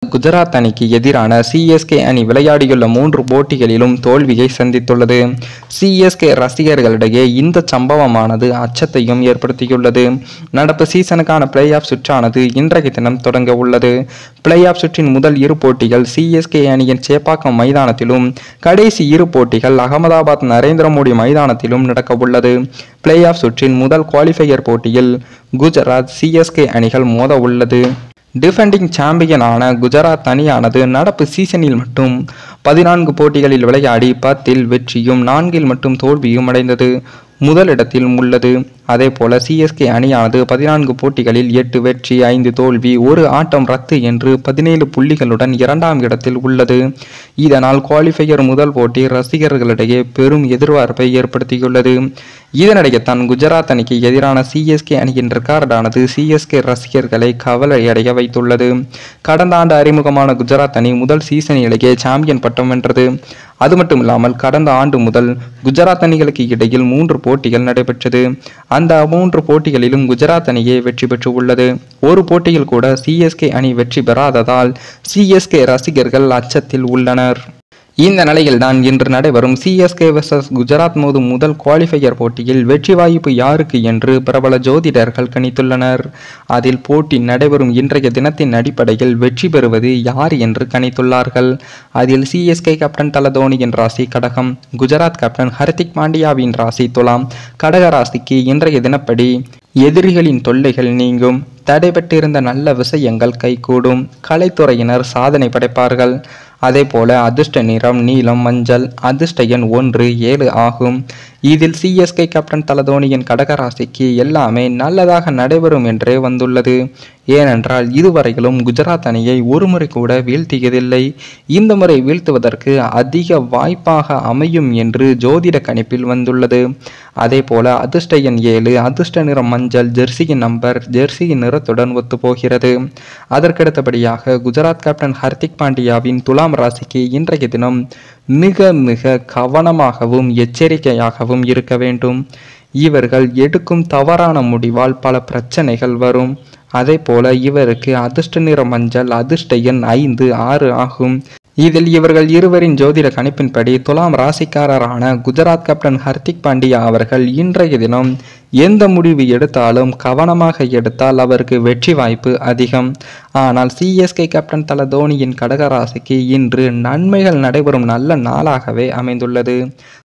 குஜராத் அணிக்கு எதிரான சிஎஸ்கே அணி விளையாடியுள்ள மூன்று போட்டிகளிலும் தோல்வியை சந்தித்துள்ளது சிஎஸ்கே ரசிகர்களிடையே இந்த சம்பவமானது அச்சத்தையும் ஏற்படுத்தியுள்ளது நடப்பு சீசனுக்கான பிளே ஆஃப் சுற்றானது இன்றைய தினம் தொடங்க உள்ளது பிளே ஆஃப் சுற்றின் முதல் இரு போட்டிகள் சிஎஸ்கே அணியின் சேப்பாக்கம் மைதானத்திலும் கடைசி இரு போட்டிகள் அகமதாபாத் நரேந்திர மோடி மைதானத்திலும் நடக்க உள்ளது பிளே ஆஃப் சுற்றின் முதல் குவாலிஃபையர் போட்டியில் குஜராத் சிஎஸ்கே அணிகள் மோத உள்ளது டிஃபெண்டிங் சாம்பியனான குஜராத் அணியானது நடப்பு சீசனில் மட்டும் பதினான்கு போட்டிகளில் விளையாடி பத்தில் வெற்றியும் நான்கில் மட்டும் தோல்வியும் அடைந்தது முதலிடத்தில் உள்ளது அதே போல சிஎஸ்கே அணியானது பதினான்கு போட்டிகளில் எட்டு வெற்றி ஐந்து தோல்வி ஒரு ஆட்டம் ரத்து என்று பதினேழு புள்ளிகளுடன் இரண்டாம் இடத்தில் உள்ளது இதனால் குவாலிஃபையர் முதல் போட்டி ரசிகர்களிடையே பெரும் எதிர்பார்ப்பை ஏற்படுத்தியுள்ளது இதனிடையே தான் குஜராத் அணிக்கு எதிரான சிஎஸ்கே அணியின் ரெக்கார்டானது சிஎஸ்கே ரசிகர்களை கவலையடைய வைத்துள்ளது கடந்த ஆண்டு அறிமுகமான குஜராத் அணி முதல் சீசனிலேயே சாம்பியன் பட்டம் வென்றது அது மட்டும் இல்லாமல் கடந்த ஆண்டு முதல் குஜராத் அணிகளுக்கு இடையில் மூன்று போட்டிகள் நடைபெற்றது அந்த மூன்று போட்டிகளிலும் குஜராத் அணியே வெற்றி பெற்று உள்ளது ஒரு போட்டியில் கூட சிஎஸ்கே அணி வெற்றி பெறாததால் சிஎஸ்கே ரசிகர்கள் அச்சத்தில் உள்ளனர் இந்த நிலையில்தான் இன்று நடைபெறும் சிஎஸ்கே vs குஜராத் மோதும் முதல் குவாலிஃபையர் போட்டியில் வெற்றி வாய்ப்பு யாருக்கு என்று பிரபல ஜோதிடர்கள் கணித்துள்ளனர் அதில் போட்டி நடைபெறும் இன்றைய தினத்தின் அடிப்படையில் வெற்றி பெறுவது யார் என்று கணித்துள்ளார்கள் அதில் சிஎஸ்கே கேப்டன் தல தோனியின் ராசி கடகம் குஜராத் கேப்டன் ஹர்திக் பாண்டியாவின் ராசி துலாம் கடக ராசிக்கு இன்றைய தினப்படி எதிரிகளின் தொல்லைகள் நீங்கும் தடைபட்டிருந்த நல்ல விஷயங்கள் கைகூடும் கலைத்துறையினர் சாதனை படைப்பார்கள் அதே போல அதிர்ஷ்ட நிறம் நீலம் மஞ்சள் அதிர்ஷ்ட எண் ஒன்று ஏழு ஆகும் இதில் சிஎஸ்கே கேப்டன் தலதோனியின் கடகராசிக்கு எல்லாமே நல்லதாக நடைபெறும் என்றே வந்துள்ளது ஏனென்றால் இதுவரையிலும் குஜராத் அணியை ஒருமுறை கூட வீழ்த்தியதில்லை இந்த முறை வீழ்த்துவதற்கு அதிக வாய்ப்பாக அமையும் என்று ஜோதிட கணிப்பில் வந்துள்ளது அதே போல அதிர்ஷ்ட எண் ஏழு அதிர்ஷ்ட நிறம் மஞ்சள் ஜெர்சியின் நம்பர் ஜெர்சியின் நிறத்துடன் ஒத்துப்போகிறது அதற்கடுத்தபடியாக குஜராத் கேப்டன் ஹர்திக் பாண்டியாவின் துலாம் ராசிக்கு இன்றைய தினம் மிக மிக கவனமாகவும் எச்சரிக்கையாகவும் இருக்க வேண்டும் இவர்கள் எடுக்கும் தவறான முடிவால் பல பிரச்சனைகள் வரும் அதே போல இவருக்கு அதிர்ஷ்ட நிற மஞ்சள் அதிர்ஷ்ட எண் ஐந்து ஆறு ஆகும் இதில் இவர்கள் இருவரின் ஜோதிட கணிப்பின்படி துலாம் ராசிக்காரரான குஜராத் கேப்டன் ஹர்திக் பாண்டியா அவர்கள் இன்றைய தினம் எந்த முடிவு எடுத்தாலும் கவனமாக எடுத்தால் அவருக்கு வெற்றி வாய்ப்பு அதிகம் ஆனால் சிஎஸ்கே கேப்டன் தல தோனியின் கடக ராசிக்கு இன்று நன்மைகள் நடைபெறும் நல்ல நாளாகவே அமைந்துள்ளது